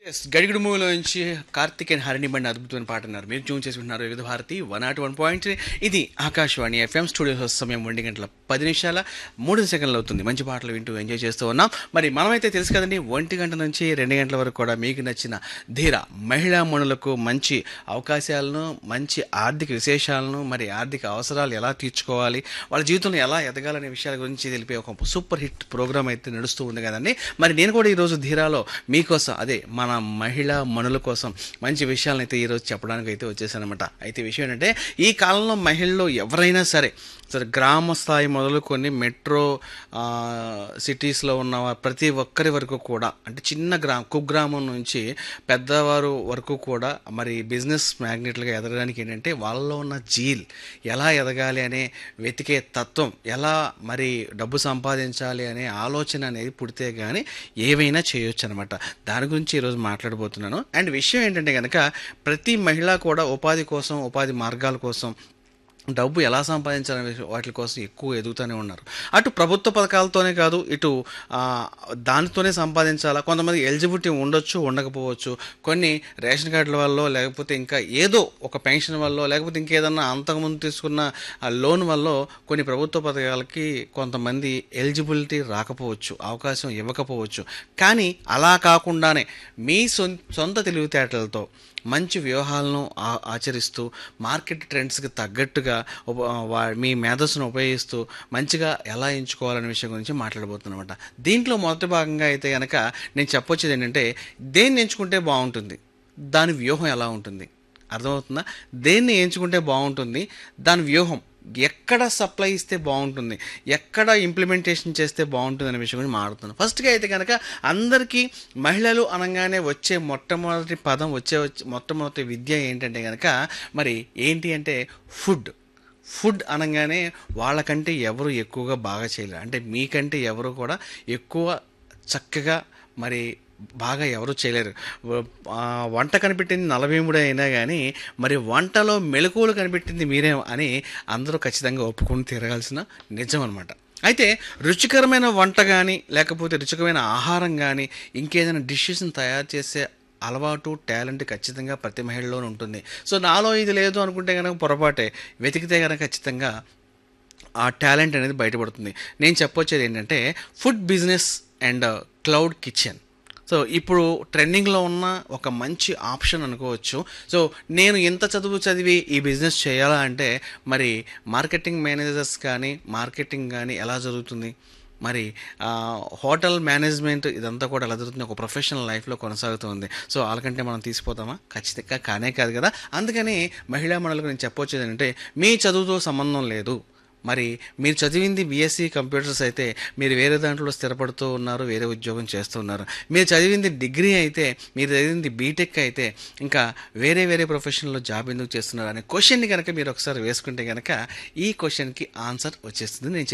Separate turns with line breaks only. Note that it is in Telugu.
ఎస్ గడిగుడు మూవీలో నుంచి కార్తిక్ అండ్ హరిణి బండి అద్భుతమైన పాట అన్నారు మీరు ట్యూన్ చేసుకుంటున్నారు Vividh Bharati one not one point ఇది ఆకాశవాణి ఎఫ్ఎం స్టూడియో సమయం ఒంటి గంటల పది నిమిషాల మూడు సెకండ్లు అవుతుంది మంచి పాటలు వింటూ ఎంజాయ్ చేస్తూ ఉన్నాం మరి మనమైతే తెలుసు కదండి ఒంటి గంట నుంచి రెండు గంటల వరకు కూడా మీకు నచ్చిన ధీర మహిళా మణులకు మంచి అవకాశాలను మంచి ఆర్థిక విశేషాలను మరి ఆర్థిక అవసరాలు ఎలా తీర్చుకోవాలి వాళ్ళ జీవితంలో ఎలా ఎదగాలనే విషయాల గురించి తెలిపే ఒక సూపర్ హిట్ ప్రోగ్రామ్ అయితే నడుస్తూ ఉంది కదండి మరి నేను కూడా ఈరోజు ధీరాలో మీకోసం అదే మన మహిళా మనుల కోసం మంచి విషయాలను అయితే ఈరోజు చెప్పడానికి అయితే వచ్చేసానమాట అయితే విషయం ఏంటంటే ఈ కాలంలో మహిళలు ఎవరైనా సరే సరే గ్రామ స్థాయి మొదలుకొని మెట్రో ఆ, సిటీస్లో ఉన్న వా- ప్రతి ఒక్కరి వరకు కూడా అంటే చిన్న గ్రా కుగ్రామం నుంచి పెద్దవారు వరకు కూడా మరి బిజినెస్ మ్యాగ్నెట్లుగా ఎదగడానికి ఏంటంటే వాళ్ళలో ఉన్న జీల్ ఎలా ఎదగాలి అనే వెతికే తత్వం ఎలా మరి డబ్బు సంపాదించాలి అనే ఆలోచన అనేది పుడితే కానీ ఏవైనా చేయొచ్చు అనమాట దాని గురించి ఈరోజు మాట్లాడబోతున్నాను అండ్ విషయం ఏంటంటే కనుక ప్రతి మహిళ కూడా ఉపాధి కోసం ఉపాధి మార్గాల కోసం డబ్బు ఎలా సంపాదించాలనే విషయం- వాటి కోసం ఎక్కువ ఎదుగుతూనే ఉన్నారు అటు ప్రభుత్వ పథకాలతోనే కాదు ఇటు ఆ, దానితోనే సంపాదించాలా కొంతమంది ఎలిజిబిలిటీ ఉండొచ్చు ఉండకపోవచ్చు కొన్ని రేషన్ కార్డుల వల్ల లేకపోతే ఇంకా ఏదో ఒక పెన్షన్ వల్ల లేకపోతే ఇంకేదన్నా అంతకుముందు తీసుకున్న ఆ లోన్ వల్ల కొన్ని ప్రభుత్వ పథకాలకి కొంతమంది ఎలిజిబిలిటీ రాకపోవచ్చు అవకాశం ఇవ్వకపోవచ్చు కానీ అలా కాకుండానే మీ సొం- సొంత తెలివితేటలతో మంచి వ్యూహాలను ఆ- ఆచరిస్తూ మార్కెట్ ట్రెండ్స్కి తగ్గట్టుగా ఉప- వా- మీ మేధస్సును ఉపయోగిస్తూ మంచిగా ఎలా ఎంచుకోవాలనే విషయం గురించి మాట్లాడబోతున్నమాట దీంట్లో మొదటి భాగంగా అయితే కనుక నేను చెప్పొచ్చేది ఏంటంటే దేన్ని ఎంచుకుంటే బాగుంటుంది దాని వ్యూహం ఎలా ఉంటుంది అర్థమవుతుందా దేన్ని ఎంచుకుంటే బాగుంటుంది దాని వ్యూహం ఎక్కడ సప్లై ఇస్తే బాగుంటుంది ఎక్కడ ఇంప్లిమెంటేషన్ చేస్తే బాగుంటుంది అనే విషయం గురించి మాట్లాడుతున్నాను ఫస్ట్గా అయితే కనుక అందరికీ మహిళలు అనగానే వచ్చే మొట్టమొదటి పదం వచ్చే వచ్చే మొట్టమొదటి విద్య ఏంటంటే కనుక మరి ఏంటి అంటే ఫుడ్ ఫుడ్ అనగానే వాళ్ళకంటే ఎవరు ఎక్కువగా బాగా చేయలేరు అంటే మీకంటే ఎవరు కూడా ఎక్కువ చక్కగా మరి బాగా ఎవరు చేయలేరు వ- ఆ, వంట కనిపెట్టింది నలభీముడే అయినా కానీ మరి వంటలో మెలకువలు కనిపెట్టింది మీరే అని అందరూ ఖచ్చితంగా ఒప్పుకొని తిరగాల్సిన నిజం అనమాట అయితే రుచికరమైన వంట కానీ లేకపోతే రుచికరమైన ఆహారం కానీ ఇంకేదైనా డిషెస్ని తయారు చేసే అలవాటు టాలెంట్ ఖచ్చితంగా ప్రతి మహిళలోనూ ఉంటుంది సో నాలో ఇది లేదు అనుకుంటే కనుక పొరపాటే వెతికితే కనుక ఖచ్చితంగా ఆ టాలెంట్ అనేది బయటపడుతుంది నేను చెప్పొచ్చేది ఏంటంటే food business and cloud kitchen so ఇప్పుడు ట్రెండింగ్లో ఉన్న ఒక మంచి ఆప్షన్ అనుకోవచ్చు సో నేను ఎంత చదువు చదివి ఈ బిజినెస్ చేయాలా అంటే మరి మార్కెటింగ్ మేనేజర్స్ కానీ మార్కెటింగ్ కానీ ఎలా జరుగుతుంది మరి ఆ, హోటల్ మేనేజ్మెంట్ ఇదంతా కూడా ఎలా జరుగుతుంది ఒక ప్రొఫెషనల్ లైఫ్లో కొనసాగుతుంది సో వాళ్ళకంటే మనం తీసిపోతామా ఖచ్చితంగా కానే కాదు కదా అందుకని మహిళా మండలికి నేను చెప్పొచ్చేది ఏంటంటే మీ చదువుతో సంబంధం లేదు మరి మీరు చదివింది బీఎస్సీ కంప్యూటర్స్ అయితే మీరు వేరే దాంట్లో స్థిరపడుతూ ఉన్నారు వేరే ఉద్యోగం చేస్తూ ఉన్నారు మీరు చదివింది డిగ్రీ అయితే మీరు చదివింది బీటెక్ అయితే ఇంకా వేరే వేరే ప్రొఫెషన్లో జాబ్ ఎందుకు చేస్తున్నారు అనే క్వశ్చన్ని కనుక మీరు ఒకసారి వేసుకుంటే కనుక ఈ క్వశ్చన్కి ఆన్సర్ వచ్చేస్తుంది నేను